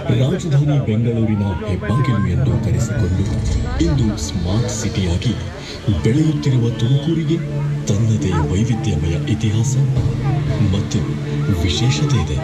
ರಾಜಧಾನಿ ಬೆಂಗಳೂರಿನ ಹೆಬ್ಬಾಗಿಲು ಎಂದು ಕರೆಸಿಕೊಂಡು ಇಂದು ಸ್ಮಾರ್ಟ್ ಸಿಟಿಯಾಗಿ ಬೆಳೆಯುತ್ತಿರುವ ತುಮಕೂರಿಗೆ ತನ್ನದೇ ವೈವಿಧ್ಯಮಯ ಇತಿಹಾಸ ಮತ್ತು ವಿಶೇಷತೆ ಇದೆ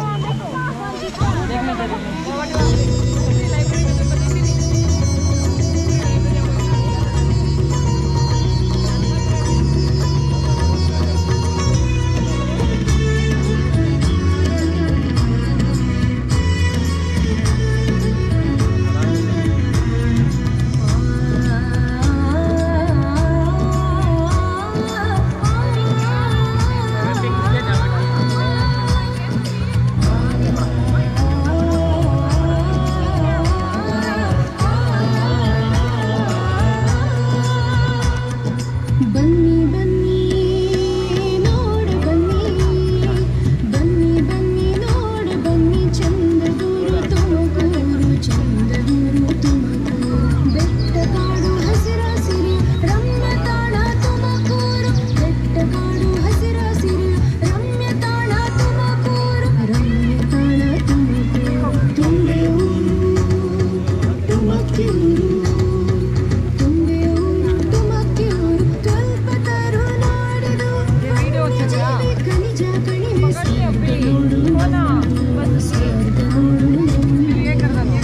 ಬನ್ನಿ ಬನ್ನಿ ನೋಡ ಬನ್ನಿ ಬನ್ನಿ ಬನ್ನಿ ನೋಡ ಬನ್ನಿ ಚಂದದೂರು ತುಮಕೂರು ಚಂದದೂರು ತುಮಕೂರು ಬೆಟ್ಟ ಕಾಡು ಹಸಿರಾಸಿರಿ ರಮ್ಯ ತಾಣ ತುಮಕೂರು ಬೆಟ್ಟ ಕಾಡು ಹಸಿರಾಸಿರಿ ರಮ್ಯ ತಾಣ ತುಮಕೂರು ರಮ್ಯ ತಾಣ ತುಮಕೂರು ತುಂಬೆ ಊರು ತುಮಕೂರು ತುಂಬೆ ಊರು ತುಮಕೂರು ಸ್ವಲ್ಪ ತರು ನಾಡಿದು ವನ್ಯಜೀವಿ ಖನಿಜ ಕಣಿವೆ ಸ್ವರ್ಗ ನೋಡು ನಮ್ಮೂರು, ಸ್ವರ್ಗ ನೋಡು ನಮ್ಮೂರು.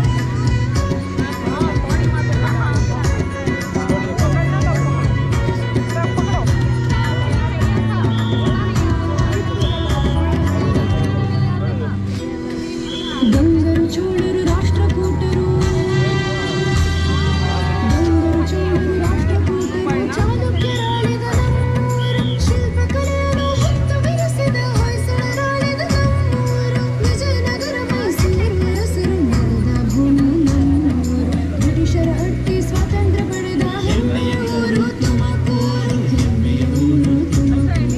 ಗಂಗರು ಚೋಳರು ರಾಷ್ಟ್ರಕೂಟರು ಗಂಗರು ಚೋಳರು ರಾಷ್ಟ್ರಕೂಟರು ಚಾಲುಕ್ಯರಾಳಿದ ನಮ್ಮೂರು ಶಿಲ್ಪಕಲೆಯನ್ನು ಹೊತ್ತು ಬೆರೆಸಿದ ಹೊಯ್ಸಳರಾಳಿದ ನಮ್ಮೂರು ವಿಜಯನಗರ ಮೈಸೂರು ಹೆಸರು ಮೆರೆದ ಭೂಮಿ ನಮ್ಮೂರು ಬ್ರಿಟಿಷರ ಹಟ್ಟಿ ಸ್ವಾತಂತ್ರ್ಯ ಪಡೆದ ಹೆಮ್ಮೆಯ ಊರು ತುಮಕೂರು ಹೆಮ್ಮೆಯ ಊರು ತುಮಕೂರು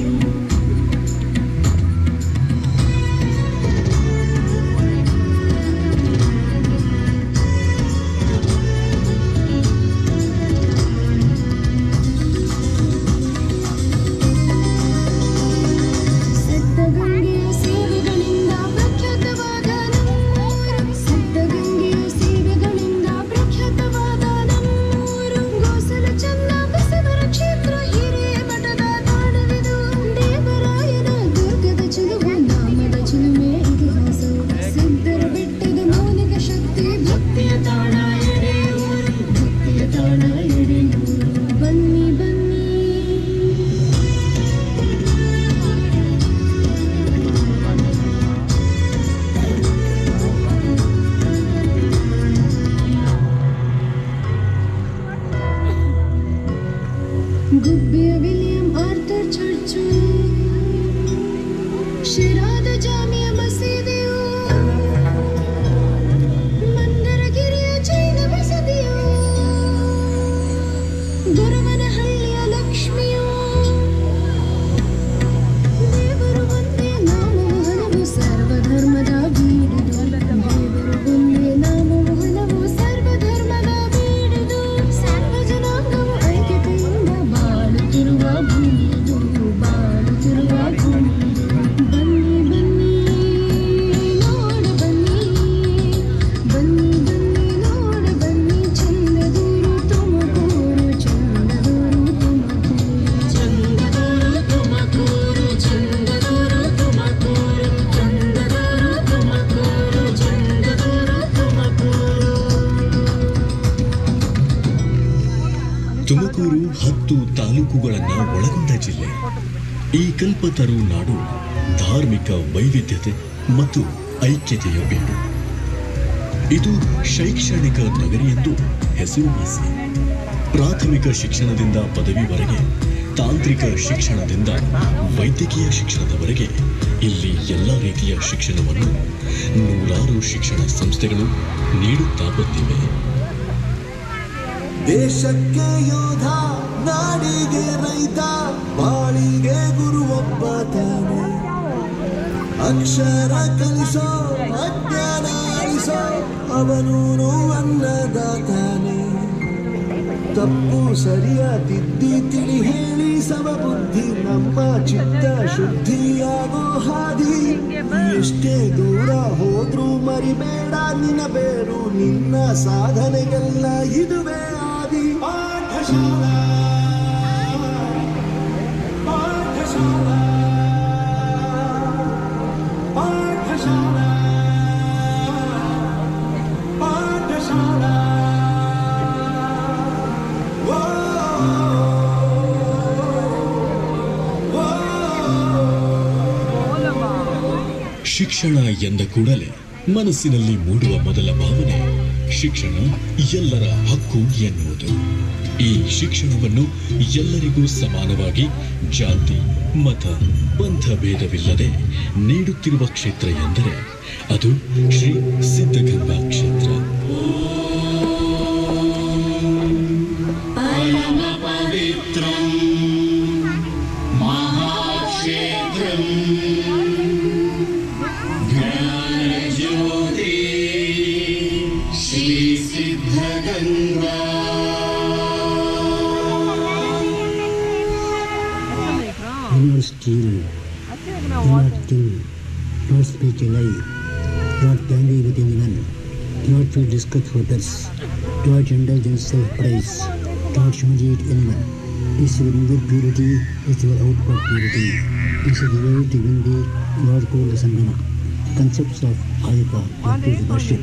ಸಿದ್ಧಗಂಗೆಯ ಸೇವೆಗಳಿಂದ ಪ್ರಖ್ಯಾತವಾದ ನಮ್ಮೂರು ಸಿದ್ಧಗಂಗೆಯ ಸೇವೆಗಳಿಂದ ಪ್ರಖ್ಯಾತವಾದ ನಮ್ಮೂರು ಗೋಸಲ ಚನ್ನ ಬಸವರ ಕ್ಷೇತ್ರ ಹಿರೇಮಠದ ತಾಣವಿದು ದೇವರಾಯನ ದುರ್ಗದ ಚಿಲುವೆ ನಾಮದ ಚಿಲುಮೆ ಇತಿಹಾಸವು ಸಿದ್ಧರ ಬೆಟ್ಟದ ಮೌಲಿಕ ಶಕ್ತಿ ಭಕ್ತಿಯ ತಾಣ ಎಡೆಯೂರು ಭಕ್ತಿಯ ತಾಣ ಎಡೆಯೂರು ಬನ್ನಿ ಬನ್ನಿ ಗುಬ್ಬಿಯ ವಿಲಿಯಂ ಆರ್ಥರ್ ಚರ್ಚು ಶಿರಾದ ಜಾಮಿಯ ಮಸೀದಿಯು ಮಂದರಗಿರಿಯ ಜೈನ ಬಸದಿಯು ಗೊರವನಹಳ್ಳಿಯ ಲಕ್ಷ್ಮಿಯು ದೇವರು ಒಂದೇ ನಾಮವು ಹಲವು ಸರ್ವಧರ್ಮದ ಬೀಡುದು ದೇವರು ಒಂದೇ ನಾಮವು ಹಲವು ಸರ್ವಧರ್ಮದ ಬೀಡುದು ಸರ್ವ ಜನಾಂಗವು ಐಕ್ಯತೆಯಿಂದ ಬಾಳುತ್ತಿರುವ ಭೂಮಿದು ಬಾಳುತ್ತಿರುವ ಭೂಮಿದು ಬನ್ನಿ ಬನ್ನಿ ನೋಡ ಬನ್ನಿ ಬನ್ನಿ ಬನ್ನಿ ನೋಡ ಬನ್ನಿ ಚಂದದೂರು ತುಮಕೂರು ಚಂದದೂರು ತುಮಕೂರು ಚಂದದೂರು ತುಮಕೂರು ಚಂದದೂರು ತುಮಕೂರು ಚಂದದೂರು ತುಮಕೂರು ಚಂದದೂರು ತುಮಕೂರು ತುಮಕೂರು ಹತ್ತು ತಾಲೂಕುಗಳನ್ನ ಒಳಗೊಂಡ ಜಿಲ್ಲೆ ಈ ಕಲ್ಪತರು ನಾಡು ಧಾರ್ಮಿಕ ವೈವಿಧ್ಯತೆ ಮತ್ತು ಐಕ್ಯತೆಯ ಬೀಡು ಇದು ಶೈಕ್ಷಣಿಕ ನಗರಿ ಎಂದು ಹೆಸರುವಾಸಿ ಪ್ರಾಥಮಿಕ ಶಿಕ್ಷಣದಿಂದ ಪದವಿವರೆಗೆ ತಾಂತ್ರಿಕ ಶಿಕ್ಷಣದಿಂದ ವೈದ್ಯಕೀಯ ಶಿಕ್ಷಣದವರೆಗೆ ಇಲ್ಲಿ ಎಲ್ಲ ರೀತಿಯ ಶಿಕ್ಷಣವನ್ನು ನೂರಾರು ಶಿಕ್ಷಣ ಸಂಸ್ಥೆಗಳು ನೀಡುತ್ತಾ ಬಂದಿವೆ ದೇಶಕ್ಕೆ ಯೋಧ ನಾಡಿಗೆ ರೈತ ಬಾಳಿಗೆ ಗುರು ಒಬ್ಬ ತಾನೆ ಅಕ್ಷರ ಕಲಿಸೋ ಅಜ್ಞಾನ ಅಳಿಸೋ ಅವನೂನು ಅನ್ನದಾತಾನೆ ತಪ್ಪು ಸರಿಯ ತಿದ್ದಿ ತಿಳಿ ಹೇಳಿ ಸಮಬುದ್ಧಿ ನಮ್ಮ ಚಿತ್ತ ಶುದ್ಧಿಯಾಗೋ ಹಾದಿ ಎಷ್ಟೇ ದೂರ ಹೋದ್ರೂ ಮರಿಬೇಡ ನಿನ್ನ ಬೇರು ನಿನ್ನ ಸಾಧನೆಗೆಲ್ಲ ಇದುವೇ ಆದಿ ಪಾಠಶಾಲಾ ಪಾಠಶಾಲಾ ಪಾಠಶಾಲಾ ಪಾಠಶಾಲಾ ಓ, ಓ, ಓ. ಶಿಕ್ಷಣ ಎಂದ ಕೂಡಲೇ ಮನಸ್ಸಿನಲ್ಲಿ ಮೂಡುವ ಮೊದಲ ಭಾವನೆ ಶಿಕ್ಷಣ ಎಲ್ಲರ ಹಕ್ಕು ಎನ್ನುವುದು ಈ ಶಿಕ್ಷಣವನ್ನು ಎಲ್ಲರಿಗೂ ಸಮಾನವಾಗಿ ಜಾತಿ ಮತ ಪಂಥ ಭೇದವಿಲ್ಲದೆ ನೀಡುತ್ತಿರುವ ಕ್ಷೇತ್ರ ಎಂದರೆ ಅದು ಶ್ರೀ ಸಿದ್ಧಗಂಗಾ ಕ್ಷೇತ್ರ Do not steal. Do not kill. Do not speak a lie. Do not envy with anyone. Do not feel disgust for others. Do not indulge in self-praise. Do not humiliate anyone. This is your inward purity. This is your outward purity. This is the way to win the Lord called the Sangama. Concepts of Ayapa, that is worship.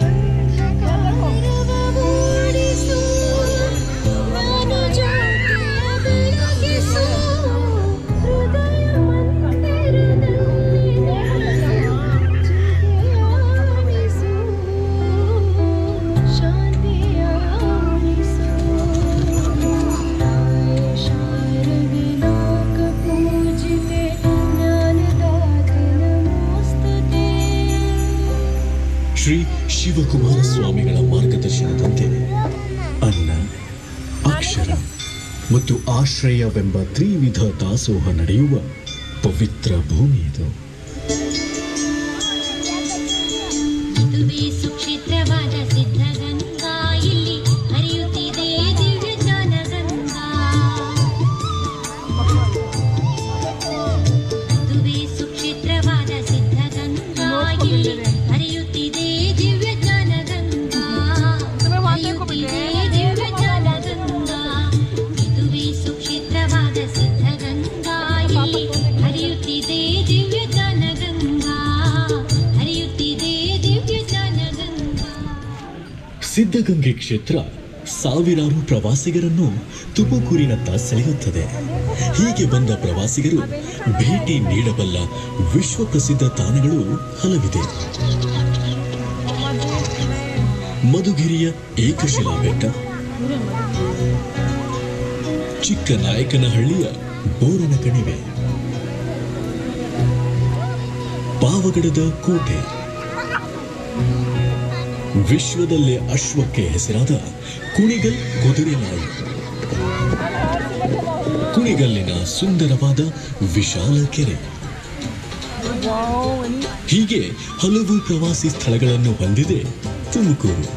ಮೂಡಿಸು ನಾನು ಜ್ಯೋತಿಯ ಬೆಳಗಿಸು ಹೃದಯ ಮಂದಿರದಲ್ಲಿ ಜ್ಯೋತಿಯಾಡಿಸು ಶಾಂತಿಯಾಡಿಸು ಶಾರದೆ ಲೋಕ ಪೂಜಿತೆ ಜ್ಞಾನದಾತೆ ನಮೋಸ್ತುತೆ ಶ್ರೀ ಶಿವಕುಮಾರ ಸ್ವಾಮಿಗಳ ಮಾರ್ಗದರ್ಶನದಂತೆ ಅನ್ನ ಅಕ್ಷರ ಮತ್ತು ಆಶ್ರಯವೆಂಬ ತ್ರಿವಿಧ ದಾಸೋಹ ನಡೆಯುವ ಪವಿತ್ರ ಭೂಮಿ ಇದು ಇದುವೇ ಸುಕ್ಷೇತ್ರವಾದ ಸಿದ್ಧಗಂಗಾ ಇಲ್ಲಿ ಹರಿಯುತ್ತಿದೆ ದಿವ್ಯ ಜ್ಞಾನಗಂಗಾ ಇದುವೇ ಸುಕ್ಷೇತ್ರವಾದ ಸಿದ್ಧಗಂಗಾ ಇಲ್ಲಿ ಹರಿಯುತ್ತಿದೆ ದಿವ್ಯ ಜ್ಞಾನಗಂಗಾ ಹರಿಯುತ್ತಿದೆ ದಿವ್ಯ ಜ್ಞಾನಗಂಗಾ ಇದುವೇ ಸುಕ್ಷೇತ್ರವಾದ ಸಿದ್ಧಗಂಗಾ ಇಲ್ಲಿ ಹರಿಯುತ್ತಿದೆ ದಿವ್ಯ ಜ್ಞಾನಗಂಗಾ ಹರಿಯುತ್ತಿದೆ ದಿವ್ಯ ಜ್ಞಾನಗಂಗಾ ಸಿದ್ಧಗಂಗೆ ಕ್ಷೇತ್ರ ಸಾವಿರಾರು ಪ್ರವಾಸಿಗರನ್ನು ತುಮಕೂರಿನತ್ತ ಸೆಳೆಯುತ್ತದೆ ಹೀಗೆ ಬಂದ ಪ್ರವಾಸಿಗರು ಭೇಟಿ ನೀಡಬಲ್ಲ ವಿಶ್ವ ಪ್ರಸಿದ್ಧ ತಾಣಗಳು ಹಲವಿದೆ ಮಧುಗಿರಿಯ ಏಕಶಿಲಾ ಬೆಟ್ಟ ಚಿಕ್ಕನಾಯಕನಹಳ್ಳಿಯ ಬೋರನ ಕಣಿವೆ ಪಾವಗಡದ ಕೋಟೆ ವಿಶ್ವದಲ್ಲೇ ಅಶ್ವಕ್ಕೆ ಹೆಸರಾದ ಕುಣಿಗಲ್ ಕುದುರೆನಾಯಿ ಕುಣಿಗಲ್ಲಿನ ಸುಂದರವಾದ ವಿಶಾಲ ಕೆರೆ ಹೀಗೆ ಹಲವು ಪ್ರವಾಸಿ ಸ್ಥಳಗಳನ್ನು ಹೊಂದಿದೆ ತುಮಕೂರು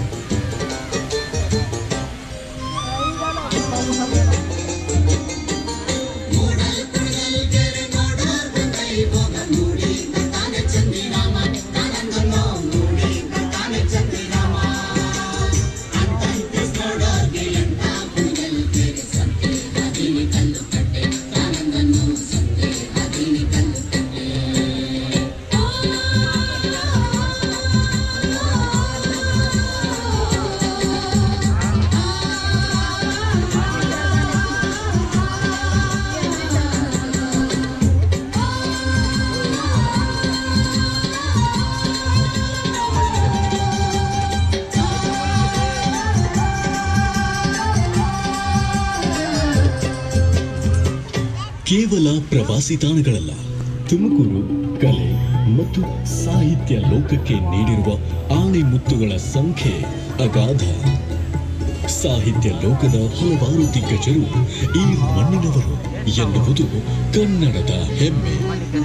ಕೇವಲ ಪ್ರವಾಸಿ ತಾಣಗಳಲ್ಲ ತುಮಕೂರು ಕಲೆ ಮತ್ತು ಸಾಹಿತ್ಯ ಲೋಕಕ್ಕೆ ನೀಡಿರುವ ಆಣೆಮುತ್ತುಗಳ ಸಂಖ್ಯೆ ಅಗಾಧ ಸಾಹಿತ್ಯ ಲೋಕದ ಹಲವಾರು ದಿಗ್ಗಜರು ಈ ಮಣ್ಣಿನವರು ಎನ್ನುವುದು ಕನ್ನಡದ ಹೆಮ್ಮೆ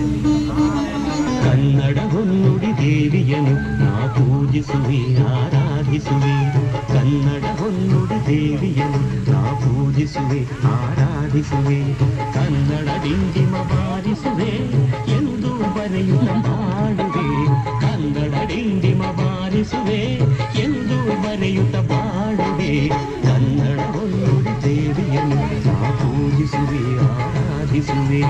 ಕನ್ನಡ ಹೊನ್ನುಡಿ ದೇವಿಯನು ನಾ ಪೂಜಿಸುವೆ ಆರಾಧಿಸುವೆ ಕನ್ನಡ ಹೊನ್ನುಡಿ ದೇವಿಯನು ನಾ ಪೂಜಿಸುವೆ ಆರಾಧಿಸುವೆ ಕನ್ನಡ ಡಿಂಡಿಮ ಬಾರಿಸುವೆ ಎಂದು ಬರೆಯುತ್ತ ಹಾಡುವೆ ಕನ್ನಡ ಡಿಂಡಿಮ ಪೂಜಿಸುವೆ ಎಂದು ಬರೆಯುತ್ತ ಬಾಳುವೆ ಕನ್ನಡ ಹೊನ್ನುಡಿ ದೇವಿಯನ್ನು ನಾ ಪೂಜಿಸುವೆ ಆರಾಧಿಸುವೆ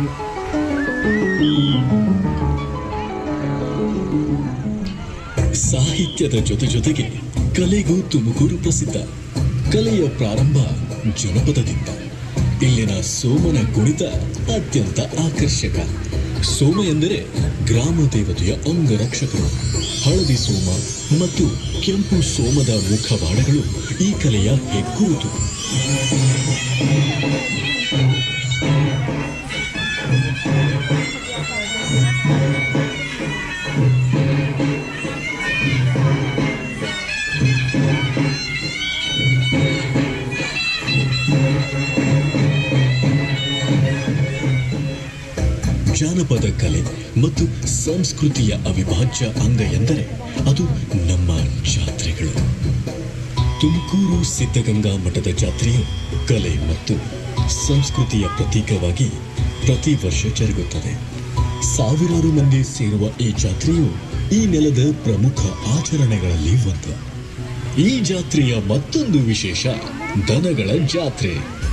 ಸಾಹಿತ್ಯದ ಜೊತೆ ಜೊತೆಗೆ ಕಲೆಗೂ ತುಮಕೂರು ಪ್ರಸಿದ್ಧ ಕಲೆಯ ಪ್ರಾರಂಭ ಜನಪದದಿಂದ ಇಲ್ಲಿನ ಸೋಮನ ಕುಣಿತ ಅತ್ಯಂತ ಆಕರ್ಷಕ ಸೋಮ ಎಂದರೆ ಗ್ರಾಮ ದೇವತೆಯ ಅಂಗರಕ್ಷಕರು ಹಳದಿ ಸೋಮ ಮತ್ತು ಕೆಂಪು ಸೋಮದ ಮುಖವಾಡಗಳು ಈ ಕಲೆಯ ಹೆಗ್ಗುರುತು ಜಾನಪದ ಕಲೆ ಮತ್ತು ಸಂಸ್ಕೃತಿಯ ಅವಿಭಾಜ್ಯ ಅಂಗ ಎಂದರೆ ಅದು ನಮ್ಮ ಜಾತ್ರೆಗಳು ತುಮಕೂರು ಸಿದ್ಧಗಂಗಾ ಮಠದ ಜಾತ್ರೆಯು ಕಲೆ ಮತ್ತು ಸಂಸ್ಕೃತಿಯ ಪ್ರತೀಕವಾಗಿ ಪ್ರತಿ ವರ್ಷ ಜರುಗುತ್ತದೆ ಸಾವಿರಾರು ಮಂದಿ ಸೇರುವ ಈ ಜಾತ್ರೆಯು ಈ ನೆಲದ ಪ್ರಮುಖ ಆಚರಣೆಗಳಲ್ಲಿ ಒಂದು ಈ ಜಾತ್ರೆಯ ಮತ್ತೊಂದು ವಿಶೇಷ ದನಗಳ ಜಾತ್ರೆ